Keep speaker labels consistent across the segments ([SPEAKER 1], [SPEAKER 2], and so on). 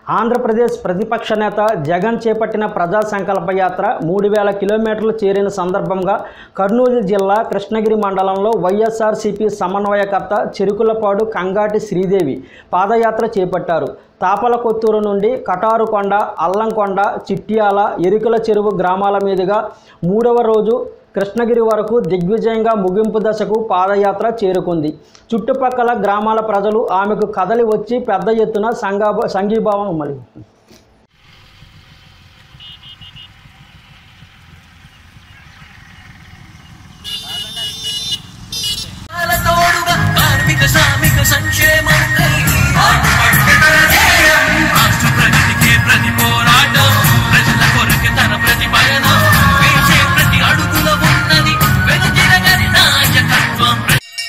[SPEAKER 1] ఆంధ్రప్రదేశ్ ప్రతిపక్ష నేత జగన్ చేపట్టిన ప్రజా సంకల్ప యాత్ర మూడు వేల కిలోమీటర్లు చేరిన సందర్భంగా కర్నూలు జిల్లా కృష్ణగిరి మండలంలో వైఎస్ఆర్సీపీ సమన్వయకర్త చెరుకులపాడు కంగాటి శ్రీదేవి పాదయాత్ర చేపట్టారు తాపలకొత్తూరు నుండి కటారుకొండ అల్లంకొండ చిట్యాల ఎరుకల చెరువు గ్రామాల మీదుగా మూడవ రోజు కృష్ణగిరి వరకు దిగ్విజయంగా ముగింపు దశకు పాదయాత్ర చేరుకుంది చుట్టుపక్కల గ్రామాల ప్రజలు ఆమెకు కదలి వచ్చి పెద్ద ఎత్తున సంఘాభ సంఘీభావం మళ్ళీ
[SPEAKER 2] తోడుగా కార్మిక శ్రామిక సంక్షేమముకై రాష్ట్ర ప్రగతికే ప్రతి పోరాటం ప్రజల కొరకు తన ప్రతి పయనం వేసే ప్రతి అడుగుల ఉన్నది వెనుతిరగని నాయకత్వం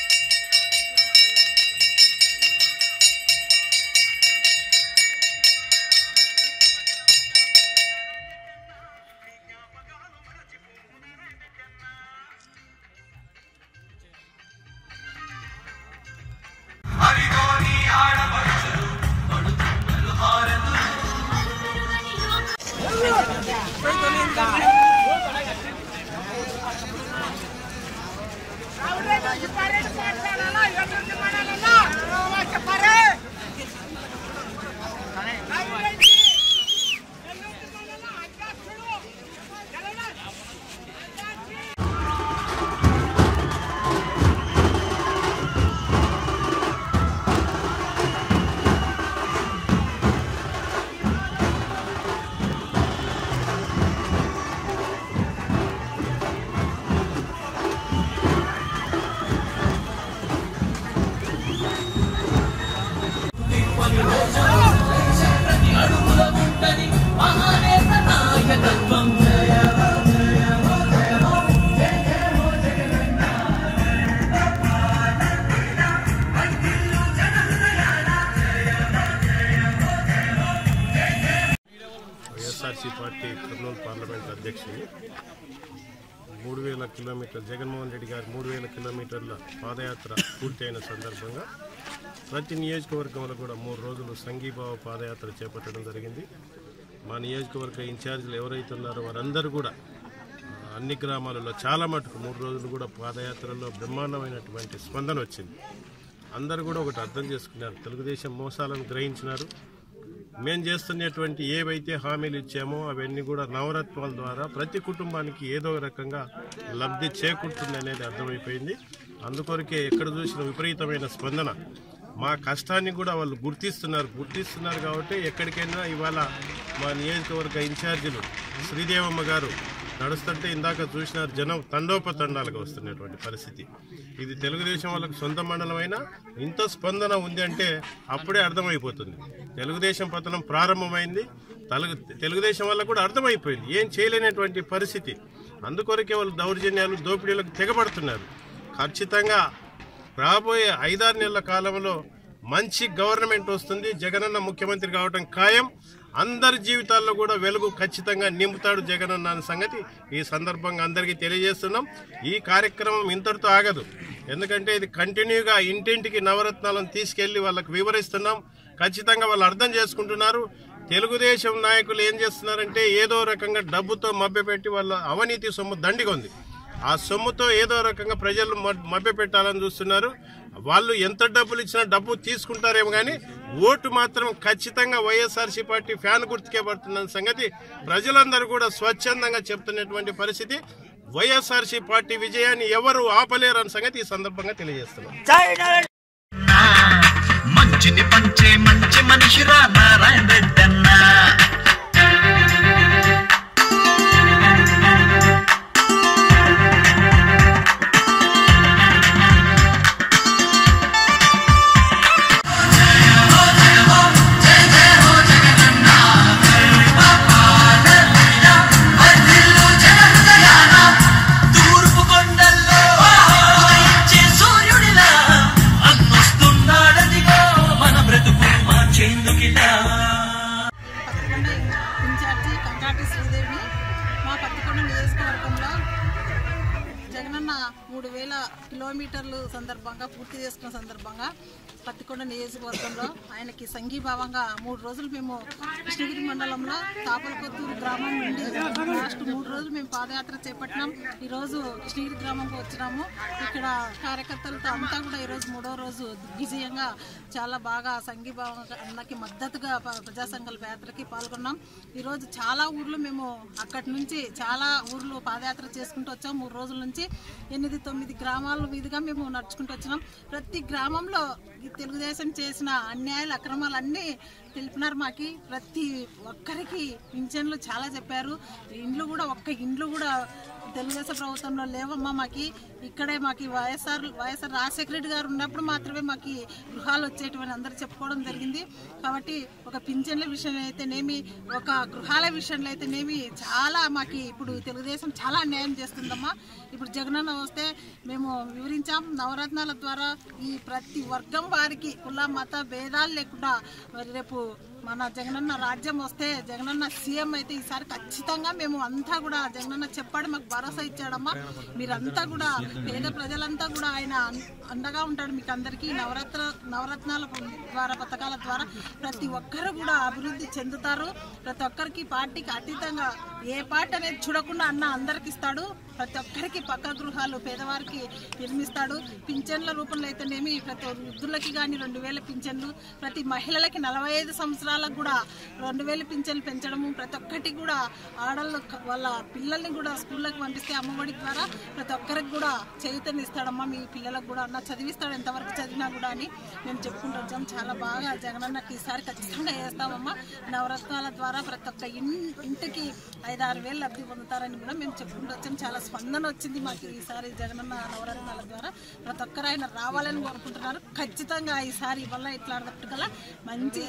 [SPEAKER 2] ప్రతి అడుగుల ఉన్నది మహానేత నాయకత్వం
[SPEAKER 3] వైఎస్ఆర్సీ పార్టీ కర్నూలు పార్లమెంట్ అధ్యక్షుడు మూడు వేల కిలోమీటర్ జగన్మోహన్ రెడ్డి గారి మూడు వేల కిలోమీటర్ల పాదయాత్ర పూర్తయిన సందర్భంగా ప్రతి నియోజకవర్గంలో కూడా మూడు రోజులు సంఘీభావ పాదయాత్ర చేపట్టడం జరిగింది మా నియోజకవర్గ ఇన్ఛార్జీలు ఎవరైతే ఉన్నారో వారందరూ కూడా ఆ, అన్ని గ్రామాలలో చాలా మటుకు మూడు రోజులు కూడా పాదయాత్రలో బ్రహ్మాండమైనటువంటి స్పందన వచ్చింది అందరూ కూడా ఒకటి అర్థం చేసుకున్నారు తెలుగుదేశం మోసాలను గ్రహించినారు మేము చేస్తున్నటువంటి ఏవైతే హామీలు ఇచ్చామో అవన్నీ కూడా నవరత్నాల ద్వారా ప్రతి కుటుంబానికి ఏదో ఒక రకంగా లబ్ధి చేకూరుతుంది అనేది అర్థమైపోయింది అందుకొరకే ఎక్కడ చూసిన విపరీతమైన స్పందన మా కష్టాన్ని కూడా వాళ్ళు గుర్తిస్తున్నారు గుర్తిస్తున్నారు కాబట్టి ఎక్కడికైనా ఇవాళ మా నియోజకవర్గ ఇన్ఛార్జీలు శ్రీదేవమ్మ గారు నడుస్తుంటే ఇందాక చూసినారు జనం తండోపతండాలుగా వస్తున్నటువంటి పరిస్థితి ఇది తెలుగుదేశం వాళ్ళకు సొంత మండలమైనా ఇంత స్పందన ఉంది అంటే అప్పుడే అర్థమైపోతుంది తెలుగుదేశం పతనం ప్రారంభమైంది తెలుగు తెలుగుదేశం వల్ల కూడా అర్థమైపోయింది ఏం చేయలేనటువంటి పరిస్థితి అందుకొరకే వాళ్ళు దౌర్జన్యాలు దోపిడీలకు తెగబడుతున్నారు ఖచ్చితంగా రాబోయే ఐదారు నెలల కాలంలో మంచి గవర్నమెంట్ వస్తుంది జగనన్న ముఖ్యమంత్రి కావటం ఖాయం అందరి జీవితాల్లో కూడా వెలుగు ఖచ్చితంగా నింపుతాడు జగనన్న అనే సంగతి ఈ సందర్భంగా అందరికీ తెలియజేస్తున్నాం ఈ కార్యక్రమం ఇంతటితో ఆగదు ఎందుకంటే ఇది కంటిన్యూగా ఇంటింటికి నవరత్నాలను తీసుకెళ్లి వాళ్ళకి వివరిస్తున్నాం ఖచ్చితంగా వాళ్ళు అర్థం చేసుకుంటున్నారు తెలుగుదేశం నాయకులు ఏం చేస్తున్నారంటే ఏదో రకంగా డబ్బుతో మభ్యపెట్టి వాళ్ళ అవినీతి సొమ్ము దండిగా ఆ సొమ్ముతో ఏదో రకంగా ప్రజలు మభ్య పెట్టాలని చూస్తున్నారు వాళ్ళు ఎంత డబ్బులు ఇచ్చినా డబ్బు తీసుకుంటారేమో కానీ ఓటు మాత్రం ఖచ్చితంగా వైఎస్ఆర్సీ పార్టీ ఫ్యాన్ గుర్తుకే పడుతుందన్న సంగతి ప్రజలందరూ కూడా స్వచ్ఛందంగా చెప్తున్నటువంటి పరిస్థితి వైఎస్ఆర్సీ పార్టీ విజయాన్ని ఎవరు ఆపలేరు అన్న సంగతి ఈ సందర్భంగా తెలియజేస్తున్నాం
[SPEAKER 2] మంచిని పంచే మంచి మనిషిరా నారాయణ రెడ్డన్నా తూర్పు కొండల్లో ఉదయించే సూర్యుడిలా అన్నొస్తున్నాడదిగో మన బ్రతుకు మార్చేందుకిలా
[SPEAKER 4] పత్తికొండ ఇన్ఛార్జి కంకాటి శ్రీదేవి మా పత్తికొండ నియోజకవర్గంలో జగనన్న మూడు వేల కిలోమీటర్లు సందర్భంగా పూర్తి చేసుకున్న సందర్భంగా పత్తికొండ నియోజకవర్గంలో ఆయనకి సంఘీభావంగా మూడు రోజులు మేము కృష్ణగిరి మండలంలో తాపలకొత్తూరు గ్రామం నుండి లాస్ట్ మూడు రోజులు మేము పాదయాత్ర చేపట్టినాం ఈరోజు కృష్ణగిరి గ్రామంకి వచ్చినాము ఇక్కడ కార్యకర్తలతో అంతా కూడా ఈరోజు మూడో రోజు దిగ్విజయంగా చాలా బాగా సంఘీభావంగా అన్నకి మద్దతుగా ప- ప్రజా సంకల్ప యాత్రకి పాల్గొన్నాం ఈరోజు చాలా ఊర్లు మేము అక్కడి నుంచి చాలా ఊర్లు పాదయాత్ర చేసుకుంటూ వచ్చాం మూడు రోజుల నుంచి ఎనిమిది తొమ్మిది గ్రామాల మీదుగా మేము నడుచుకుంటూ వచ్చినాం ప్రతి గ్రామంలో ఈ తెలుగుదేశం చేసిన అన్యాయాలు అక్రమాలు అన్నీ తెలిపినారు మాకి ప్రతి ఒక్కరికి పింఛన్లు చాలా చెప్పారు ఇండ్లు కూడా ఒక్క ఇండ్లు కూడా తెలుగుదేశం ప్రభుత్వంలో లేవమ్మా మాకి ఇక్కడే మాకు వైఎస్ఆర్ వైఎస్ఆర్ రాజశేఖర రెడ్డి గారు ఉన్నప్పుడు మాత్రమే మాకు గృహాలు వచ్చేటివని అందరూ చెప్పుకోవడం జరిగింది కాబట్టి ఒక పింఛన్ల విషయంలో అయితేనేమి ఒక గృహాల విషయంలో అయితేనేమి చాలా మాకు ఇప్పుడు తెలుగుదేశం చాలా అన్యాయం చేస్తుందమ్మా ఇప్పుడు జగనన్న వస్తే మేము వివరించాం నవరత్నాల ద్వారా ఈ ప్రతి వర్గం వారికి కుల మత భేదాలు లేకుండా మరి రేపు మన జగనన్న రాజ్యం వస్తే జగనన్న సీఎం అయితే ఈసారి ఖచ్చితంగా మేము అంతా కూడా జగనన్న చెప్పాడు మాకు భరోసా ఇచ్చాడమ్మా మీరంతా కూడా పేద ప్రజలంతా కూడా ఆయన అన్- అండగా ఉంటాడు మీకు అందరికీ నవరత్న నవరత్నాల ద్వారా పథకాల ద్వారా ప్రతి ఒక్కరు కూడా అభివృద్ధి చెందుతారు ప్రతి ఒక్కరికి పార్టీకి అతీతంగా ఏ పార్టీ అనేది చూడకుండా అన్న అందరికి ఇస్తాడు ప్రతి ఒక్కరికి పక్క గృహాలు పేదవారికి నిర్మిస్తాడు పింఛన్ల రూపంలో అయితేనేమి ప్రతి వృద్ధులకి కానీ రెండు వేల పింఛన్లు ప్రతి మహిళలకి నలభై ఐదు సంవత్సరాలకు కూడా రెండు వేల పింఛన్లు పెంచడము ప్రతి ఒక్కటి కూడా ఆడళ్ళు క- వాళ్ళ పిల్లల్ని కూడా స్కూళ్ళకి పంపిస్తే అమ్మఒడి ద్వారా ప్రతి ఒక్కరికి కూడా చైతన్యం ఇస్తాడమ్మా మీ పిల్లలకు కూడా అన్న చదివిస్తాడు ఎంతవరకు చదివినా కూడా అని మేము చెప్పుకుంటూ వచ్చాం చాలా బాగా జగనన్నకి ఈసారి ఖచ్చితంగా వేస్తామమ్మా నవరత్నాల ద్వారా ప్రతి ఒక్క ఇన్- ఇంటికి ఐదు ఆరు వేలు లబ్ధి పొందుతారని కూడా మేము చెప్పుకుంటూ వచ్చాం చాలా స్పందన వచ్చింది మాకు ఈసారి జగనన్న నవరత్నాల ద్వారా ప్రతి ఒక్కరు ఆయన రావాలని కోరుకుంటున్నారు ఖచ్చితంగా ఈసారి వల్ల ఇట్లా గల మంచి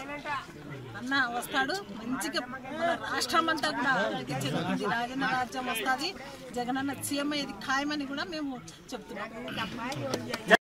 [SPEAKER 4] అన్న వస్తాడు మంచిగా మన రాష్ట్రం అంతా కూడా ఆయనకి చెందుతుంది రాజన్న రాజ్యం వస్తుంది జగనన్న సీఎం అయ్యేది ఖాయమని కూడా మేము చెప్తున్నాం